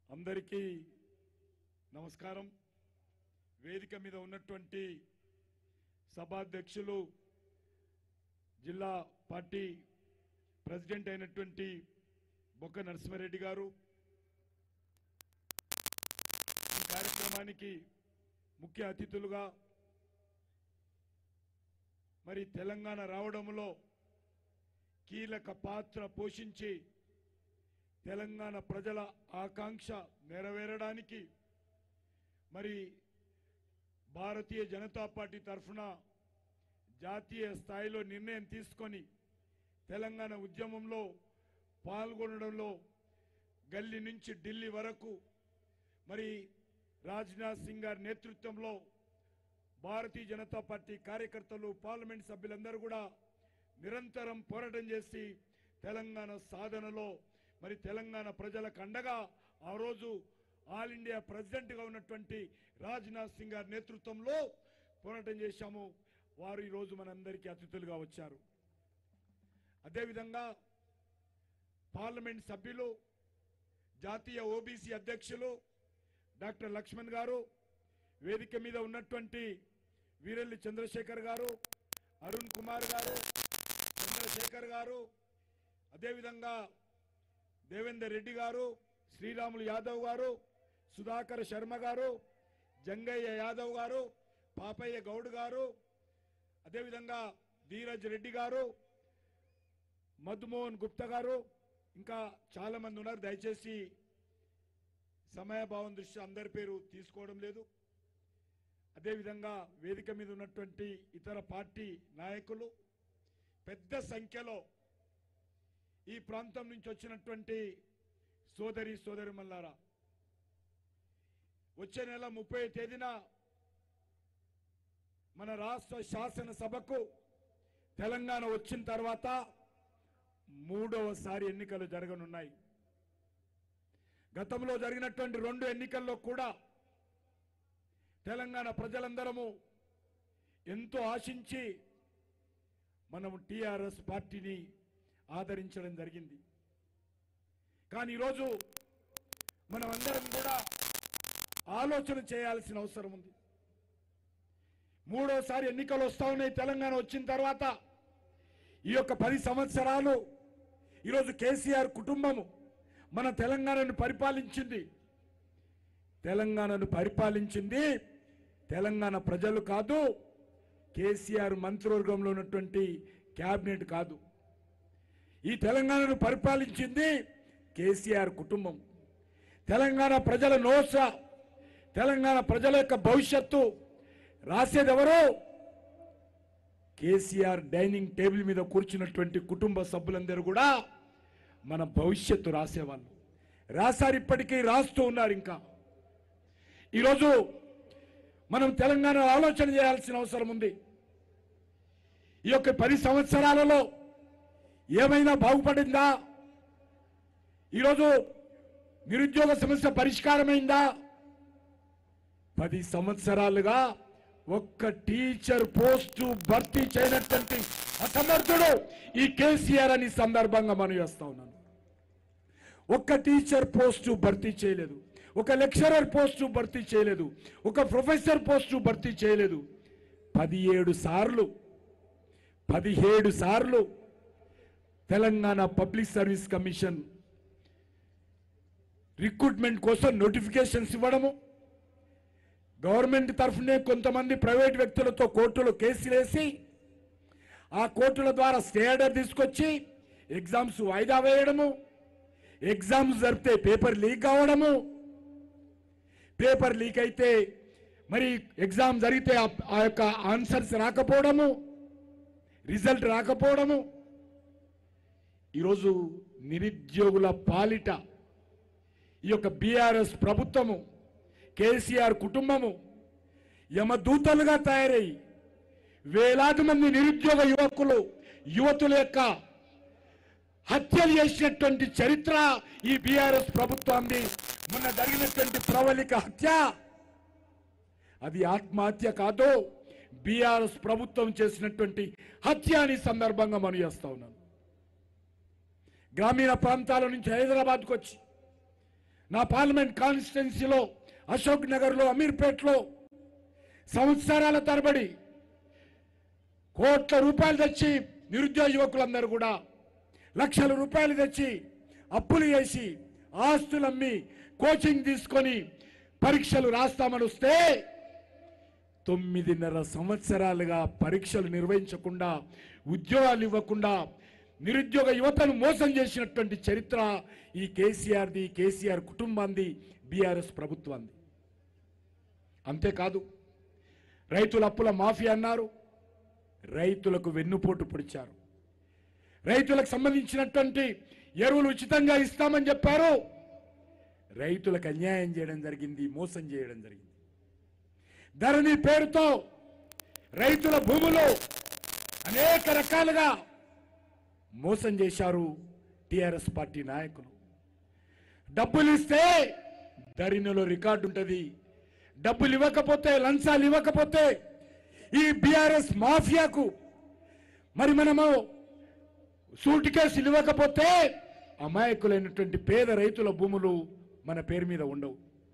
అందరికీ నమస్కారం వేదిక మీద ఉన్నటువంటి సభాధ్యక్షులు జిల్లా పార్టీ ప్రెసిడెంట్ అయినటువంటి బొక్క నరసింహారెడ్డి గారు ఈ కార్యక్రమానికి ముఖ్య అతిథులుగా మరి తెలంగాణ రావడంలో కీలక పాత్ర పోషించి తెలంగాణ ప్రజల ఆకాంక్ష నెరవేరడానికి మరి భారతీయ జనతా పార్టీ తరఫున జాతీయ స్థాయిలో నిర్ణయం తీసుకొని తెలంగాణ ఉద్యమంలో పాల్గొనడంలో గల్లీ నుంచి ఢిల్లీ వరకు మరి రాజ్నాథ్ సింగ్ గారి నేతృత్వంలో భారతీయ జనతా పార్టీ కార్యకర్తలు పార్లమెంట్ సభ్యులందరూ కూడా నిరంతరం పోరాటం చేసి తెలంగాణ సాధనలో మరి తెలంగాణ ప్రజలకు అండగా ఆ రోజు ఆల్ ఇండియా ప్రెసిడెంట్గా ఉన్నటువంటి రాజ్నాథ్ సింగ్ గారి నేతృత్వంలో పోరాటం చేశాము వారు ఈరోజు మనందరికీ అతిథులుగా వచ్చారు అదేవిధంగా పార్లమెంట్ సభ్యులు జాతీయ ఓబీసీ అధ్యక్షులు డాక్టర్ లక్ష్మణ్ గారు వేదిక మీద ఉన్నటువంటి వీరెల్లి చంద్రశేఖర్ గారు అరుణ్ కుమార్ గారు చంద్రశేఖర్ గారు అదేవిధంగా దేవేందర్ రెడ్డి గారు శ్రీరాములు యాదవ్ గారు సుధాకర్ శర్మ గారు జంగయ్య యాదవ్ గారు పాపయ్య గౌడ్ గారు అదేవిధంగా ధీరజ్ రెడ్డి గారు మధుమోహన్ గుప్తా గారు ఇంకా చాలా మంది ఉన్నారు దయచేసి సమయభావం దృష్ట్యా అందరి పేరు తీసుకోవడం లేదు అదేవిధంగా వేదిక మీద ఉన్నటువంటి ఇతర పార్టీ నాయకులు పెద్ద సంఖ్యలో ఈ ప్రాంతం నుంచి వచ్చినటువంటి సోదరి సోదరి మల్లారా వచ్చే నెల ముప్పై తేదీన మన రాష్ట్ర శాసనసభకు తెలంగాణ వచ్చిన తర్వాత మూడవసారి ఎన్నికలు జరగనున్నాయి గతంలో జరిగినటువంటి రెండు ఎన్నికల్లో కూడా తెలంగాణ ప్రజలందరము ఎంతో ఆశించి మనం టిఆర్ఎస్ పార్టీని ఆదరించడం జరిగింది కానీ ఈరోజు మనం అందరం కూడా ఆలోచన చేయాల్సిన అవసరం ఉంది మూడోసారి ఎన్నికలు వస్తా ఉన్నాయి తెలంగాణ వచ్చిన తర్వాత ఈ యొక్క పది సంవత్సరాలు ఈరోజు కేసీఆర్ కుటుంబము మన తెలంగాణను పరిపాలించింది తెలంగాణను పరిపాలించింది తెలంగాణ ప్రజలు కాదు కేసీఆర్ మంత్రివర్గంలో ఉన్నటువంటి క్యాబినెట్ కాదు ఈ తెలంగాణను పరిపాలించింది కేసీఆర్ కుటుంబం తెలంగాణ ప్రజల నోస తెలంగాణ ప్రజల యొక్క భవిష్యత్తు రాసేది ఎవరు కేసీఆర్ డైనింగ్ టేబుల్ మీద కూర్చున్నటువంటి కుటుంబ సభ్యులందరూ కూడా మన భవిష్యత్తు రాసేవాళ్ళు రాశారు ఇప్పటికీ రాస్తూ ఉన్నారు ఇంకా ఈరోజు మనం తెలంగాణ ఆలోచన చేయాల్సిన అవసరం ఉంది ఈ యొక్క పది సంవత్సరాలలో ఏమైనా బాగుపడిందా ఈరోజు నిరుద్యోగ సమస్య పరిష్కారమైందా పది సంవత్సరాలుగా ఒక్క టీచర్ పోస్టు భర్తీ చేయనటువంటి అసమర్థుడు ఈ కేసీఆర్ అని సందర్భంగా మనం చేస్తా ఉన్నాను ఒక్క టీచర్ పోస్టు భర్తీ చేయలేదు ఒక లెక్చరర్ పోస్టు భర్తీ చేయలేదు ఒక ప్రొఫెసర్ పోస్టు భర్తీ చేయలేదు పదిహేడు సార్లు పదిహేడు సార్లు Telangana public service commission recruitment కోసం నోటిఫికేషన్స్ ఇవ్వడము గవర్నమెంట్ తరఫునే కొంతమంది ప్రైవేట్ వ్యక్తులతో కోర్టులో కేసులు వేసి ఆ కోర్టుల ద్వారా స్టే ఆర్డర్ తీసుకొచ్చి ఎగ్జామ్స్ వాయిదా వేయడము ఎగ్జామ్స్ జరిపితే పేపర్ లీక్ కావడము పేపర్ లీక్ అయితే మరి ఎగ్జామ్ జరిగితే ఆ- ఆ యొక్క ఆన్సర్స్ రాకపోవడము రిజల్ట్ రాకపోవడము ఈరోజు నిరుద్యోగుల పాలిట ఈ యొక్క బీఆర్ఎస్ ప్రభుత్వము కేసీఆర్ కుటుంబము యమదూతలుగా తయారై వేలాది మంది నిరుద్యోగ యువకులు యువతుల యొక్క హత్యలు చేసినటువంటి చరిత్ర ఈ బీఆర్ఎస్ ప్రభుత్వాన్ని మొన్న జరిగినటువంటి ప్రవళిక హత్య అది ఆత్మహత్య కాదు బీఆర్ఎస్ ప్రభుత్వం చేసినటువంటి హత్య అని సందర్భంగా మనం చేస్తా ఉన్నాను గ్రామీణ ప్రాంతాల నుంచి హైదరాబాద్కు వచ్చి నా పార్లమెంట్ కాన్స్టిట్యున్సీలో అశోక్ నగర్లో అమీర్పేట్లో సంవత్సరాల తరబడి కోట్ల రూపాయలు తెచ్చి నిరుద్యోగ యువకులందరూ కూడా లక్షల రూపాయలు తెచ్చి అప్పులు చేసి ఆస్తులు అమ్మి కోచింగ్ తీసుకొని పరీక్షలు రాస్తామని వస్తే తొమ్మిదిన్నర సంవత్సరాలుగా పరీక్షలు నిర్వహించకుండా ఉద్యోగాలు ఇవ్వకుండా నిరుద్యోగ యువతను మోసం చేసినటువంటి చరిత్ర ఈ కేసీఆర్ది కేసీఆర్ కుటుంబాంది బీఆర్ఎస్ ప్రభుత్వాన్ని అంతేకాదు రైతుల అప్పుల మాఫీ అన్నారు రైతులకు వెన్నుపోటు పొడిచారు రైతులకు సంబంధించినటువంటి ఎరువులు ఉచితంగా ఇస్తామని చెప్పారు రైతులకు అన్యాయం చేయడం జరిగింది మోసం చేయడం జరిగింది ధరణి పేరుతో రైతుల భూములు అనేక రకాలుగా మోసం చేశారు టిఆర్ఎస్ పార్టీ నాయకులు డబ్బులు ఇస్తే ధరణిలో రికార్డు ఉంటుంది డబ్బులు ఇవ్వకపోతే లంచాలు ఇవ్వకపోతే ఈ బీఆర్ఎస్ మాఫియాకు మరి మనము సూట్ కేసులు ఇవ్వకపోతే అమాయకులైనటువంటి పేద రైతుల భూములు మన పేరు మీద ఉండవు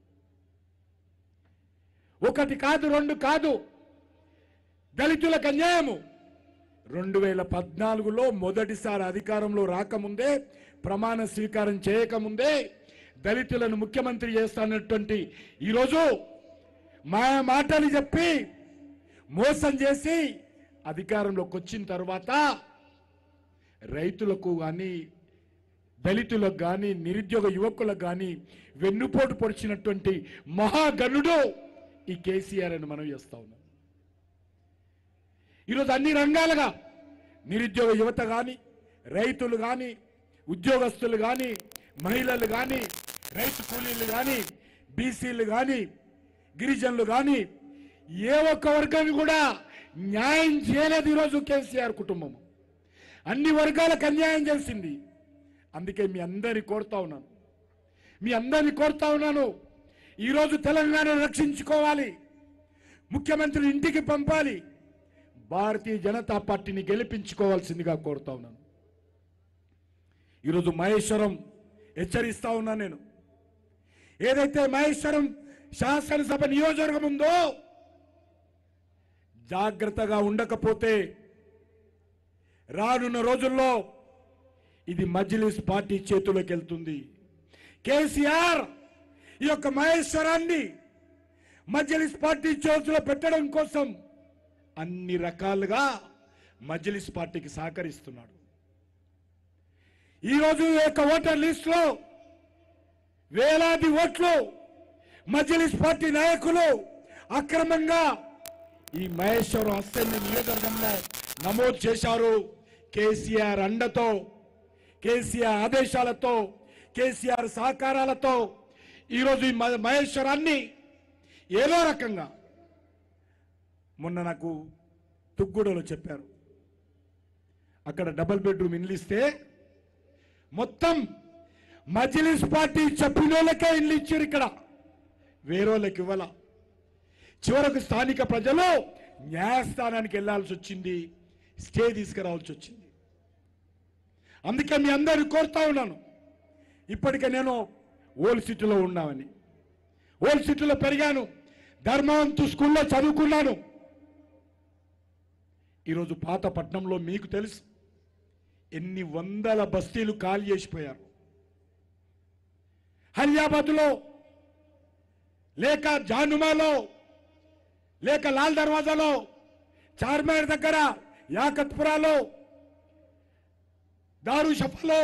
ఒకటి కాదు రెండు కాదు దళితులకు అన్యాయము రెండు వేల పద్నాలుగులో మొదటిసారి అధికారంలో రాకముందే ప్రమాణ స్వీకారం చేయకముందే దళితులను ముఖ్యమంత్రి చేస్తానటువంటి ఈరోజు మా మాటలు చెప్పి మోసం చేసి అధికారంలోకి వచ్చిన తర్వాత రైతులకు కానీ దళితులకు కానీ నిరుద్యోగ యువకులకు కానీ వెన్నుపోటు పొడిచినటువంటి మహాగణుడు ఈ కేసీఆర్ అని మనం చేస్తా ఉన్నాం ఈరోజు అన్ని రంగాలుగా నిరుద్యోగ యువత కానీ రైతులు కానీ ఉద్యోగస్తులు కానీ మహిళలు కానీ రైతు కూలీలు కానీ బీసీలు కానీ గిరిజనులు కానీ ఏ ఒక్క వర్గాన్ని కూడా న్యాయం చేయలేదు ఈరోజు కేసీఆర్ కుటుంబం అన్ని వర్గాలకు అన్యాయం చేసింది అందుకే మీ అందరిని కోరుతా ఉన్నాను మీ అందరిని కోరుతా ఉన్నాను ఈరోజు తెలంగాణ రక్షించుకోవాలి ముఖ్యమంత్రిని ఇంటికి పంపాలి భారతీయ జనతా పార్టీని గెలిపించుకోవాల్సిందిగా కోరుతా ఉన్నాను ఈరోజు మహేశ్వరం హెచ్చరిస్తా ఉన్నా నేను ఏదైతే మహేశ్వరం శాసనసభ నియోజకవర్గం ఉందో జాగ్రత్తగా ఉండకపోతే రానున్న రోజుల్లో ఇది మజ్లిస్ పార్టీ చేతుల్లోకి వెళ్తుంది కేసీఆర్ ఈ యొక్క మహేశ్వరాన్ని మజ్లిస్ పార్టీ చేతిలో పెట్టడం కోసం అన్ని రకాలుగా మజ్లిస్ పార్టీకి సహకరిస్తున్నాడు ఈరోజు ఈ యొక్క ఓటర్ లిస్టులో వేలాది ఓట్లు మజ్లిస్ పార్టీ నాయకులు అక్రమంగా ఈ మహేశ్వరం అసెంబ్లీ నియోజకవర్గంలో నమోదు చేశారు కేసీఆర్ అండతో కేసీఆర్ ఆదేశాలతో కేసీఆర్ సహకారాలతో ఈరోజు ఈ మ- మహేశ్వరాన్ని ఏదో రకంగా మొన్న నాకు తుగ్గూడలో చెప్పారు అక్కడ డబుల్ బెడ్రూమ్ ఇల్లు ఇస్తే మొత్తం మజ్లిస్ పార్టీ చెప్పిన వాళ్ళకే ఇల్లు ఇచ్చారు ఇక్కడ వేరేళ్ళకి ఇవ్వాల చివరకు స్థానిక ప్రజలు న్యాయస్థానానికి వెళ్లాల్సి వచ్చింది స్టే తీసుకురావాల్సి వచ్చింది అందుకే మీ అందరిని కోరుతా ఉన్నాను ఇప్పటికే నేను ఓల్డ్ సిటీలో ఉన్నామని ఓల్డ్ సిటీలో పెరిగాను ధర్మవంతు స్కూల్లో చదువుకున్నాను ఈరోజు పాత పట్నంలో మీకు తెలుసు ఎన్ని వందల బస్తీలు ఖాళీ చేసిపోయారు హరియాబాద్లో లేక జానుమాలో లేక లాల్ దర్వాజాలో చార్మినార్ దగ్గర యాకత్పురాలో దారు షఫాలో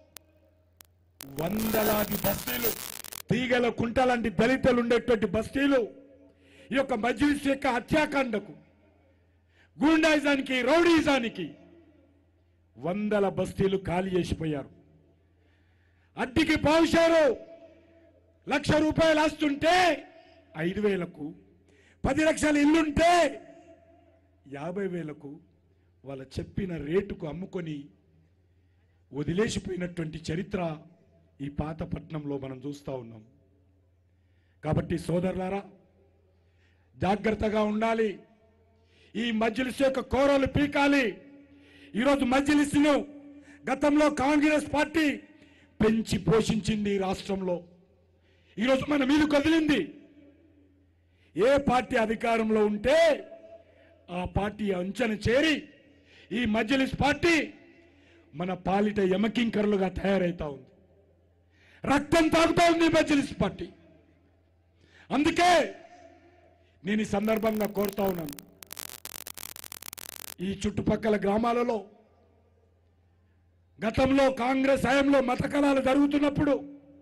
వందలాది బస్తీలు తీగల కుంట లాంటి దళితులు ఉండేటువంటి బస్తీలు ఈ యొక్క మజ్లిస్ యొక్క హత్యాకాండకు గూండాయిజానికి రౌడీజానికి వందల బస్తీలు ఖాళీ చేసిపోయారు అద్దెకి పావుశారు లక్ష రూపాయలు వస్తుంటే ఐదు వేలకు పది లక్షల ఇల్లుంటే యాభై వేలకు వాళ్ళ చెప్పిన రేటుకు అమ్ముకొని వదిలేసిపోయినటువంటి చరిత్ర ఈ పాత పట్నంలో మనం చూస్తూ ఉన్నాం కాబట్టి సోదరులారా జాగ్రత్తగా ఉండాలి ఈ మజ్లిస్ యొక్క కోరలు పీకాలి ఈరోజు మజ్లిస్ను గతంలో కాంగ్రెస్ పార్టీ పెంచి పోషించింది ఈ రాష్ట్రంలో ఈరోజు మన మీద కదిలింది ఏ పార్టీ అధికారంలో ఉంటే ఆ పార్టీ అంచన చేరి ఈ మజ్లిస్ పార్టీ మన పాలిట యమకింకరులుగా తయారైతా ఉంది రక్తం తాగుతా ఉంది ఈ మజ్లిస్ పార్టీ అందుకే నేను ఈ సందర్భంగా కోరుతా ఉన్నాను ఈ చుట్టుపక్కల గ్రామాలలో గతంలో కాంగ్రెస్ హయాంలో మత కళాలు జరుగుతున్నప్పుడు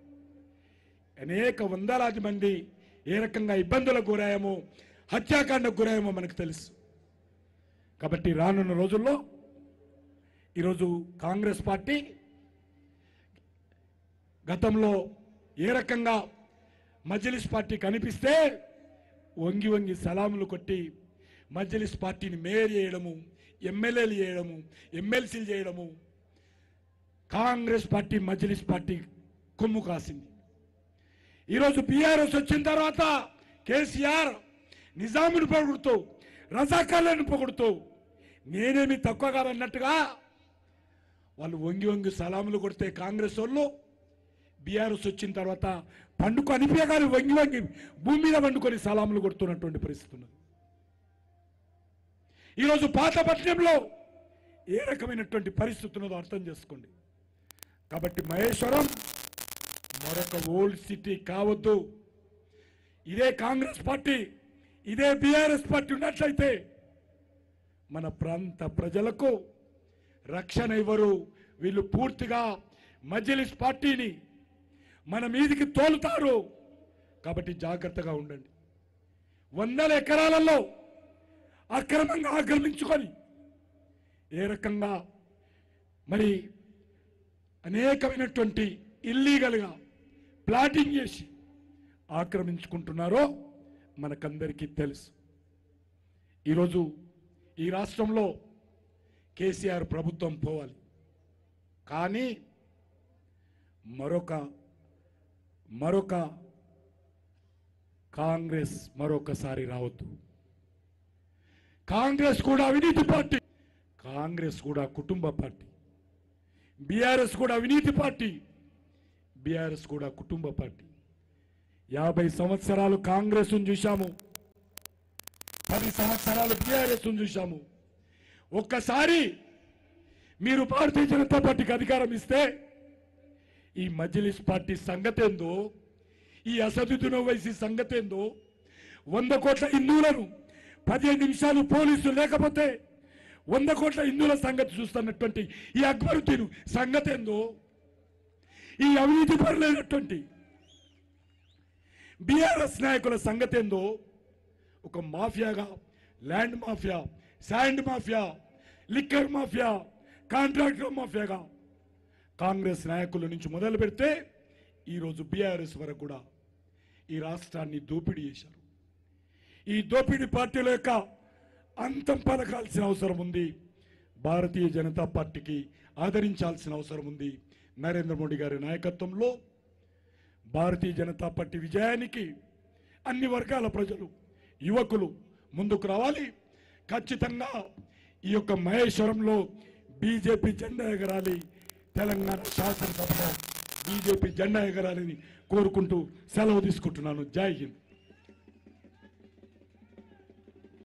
అనేక వందలాది మంది ఏ రకంగా ఇబ్బందులకు గురాయమో హత్యాకాండకు గురాయమో మనకు తెలుసు కాబట్టి రానున్న రోజుల్లో ఈరోజు కాంగ్రెస్ పార్టీ గతంలో ఏ రకంగా మజ్లిస్ పార్టీ కనిపిస్తే వంగి వంగి సలాములు కొట్టి మజ్లిస్ పార్టీని మేయర్ చేయడము ఎమ్మెల్యేలు చేయడము ఎమ్మెల్సీలు చేయడము కాంగ్రెస్ పార్టీ మజ్లిస్ పార్టీ కొమ్ము కాసింది ఈరోజు బీఆర్ఎస్ వచ్చిన తర్వాత కేసీఆర్ నిజామును పొగుడుతూ రజాకాలను పొగుడుతూ నేనేమి తక్కువ కాదన్నట్టుగా వాళ్ళు వంగి వంగి సలాములు కొడితే కాంగ్రెస్ వాళ్ళు బీఆర్ఎస్ వచ్చిన తర్వాత పండుకు అనిపించగానే వంగి వంగి భూమి మీద పండుకొని సలాములు కొడుతున్నటువంటి పరిస్థితి ఉన్నది ఈరోజు పాతపట్నంలో ఏ రకమైనటువంటి పరిస్థితి ఉన్నదో అర్థం చేసుకోండి కాబట్టి మహేశ్వరం మరొక ఓల్డ్ సిటీ కావద్దు ఇదే కాంగ్రెస్ పార్టీ ఇదే బీఆర్ఎస్ పార్టీ ఉన్నట్లయితే మన ప్రాంత ప్రజలకు రక్షణ ఇవ్వరు వీళ్ళు పూర్తిగా మజ్లిస్ పార్టీని మన మీదికి తోలుతారు కాబట్టి జాగ్రత్తగా ఉండండి వందల ఎకరాలలో అక్రమంగా ఆక్రమించుకొని ఏ రకంగా మరి అనేకమైనటువంటి ఇల్లీగల్గా ప్లాటింగ్ చేసి ఆక్రమించుకుంటున్నారో మనకందరికీ తెలుసు ఈరోజు ఈ రాష్ట్రంలో కేసీఆర్ ప్రభుత్వం పోవాలి కానీ మరొక మరొక కాంగ్రెస్ మరొకసారి రావద్దు కాంగ్రెస్ కూడా అవినీతి పార్టీ కాంగ్రెస్ కూడా కుటుంబ పార్టీ బీఆర్ఎస్ కూడా అవినీతి పార్టీ బీఆర్ఎస్ కూడా కుటుంబ పార్టీ యాభై సంవత్సరాలు కాంగ్రెస్ చూశాము పది సంవత్సరాలు బీఆర్ఎస్ చూశాము ఒక్కసారి మీరు భారతీయ జనతా పార్టీకి అధికారం ఇస్తే ఈ మజ్లిస్ పార్టీ సంగతేందో ఈ అసదుద్దీన్ ఓవైసీ సంగతేందో వంద కోట్ల హిందువులను పదిహేను నిమిషాలు పోలీసులు లేకపోతే వంద కోట్ల హిందువుల సంగతి చూస్తున్నటువంటి ఈ అక్బరుద్దీన్ సంగతేందో ఈ అవినీతి పరులైనటువంటి బీఆర్ఎస్ నాయకుల సంగతేందో ఒక మాఫియాగా land mafia sand mafia liquor mafia contractor మాఫియాగా కాంగ్రెస్ నాయకుల నుంచి మొదలు పెడితే ఈరోజు బీఆర్ఎస్ వరకు కూడా ఈ రాష్ట్రాన్ని దోపిడీ చేశారు ఈ దోపిడీ పార్టీల యొక్క అంతం పలకాల్సిన అవసరం ఉంది భారతీయ జనతా పార్టీకి ఆదరించాల్సిన అవసరం ఉంది నరేంద్ర మోడీ గారి నాయకత్వంలో భారతీయ జనతా పార్టీ విజయానికి అన్ని వర్గాల ప్రజలు యువకులు ముందుకు రావాలి ఖచ్చితంగా ఈ యొక్క మహేశ్వరంలో బీజేపీ జెండా ఎగరాలి తెలంగాణ శాసనసభలో బీజేపీ జెండా ఎగరాలని కోరుకుంటూ సెలవు తీసుకుంటున్నాను జై హింద్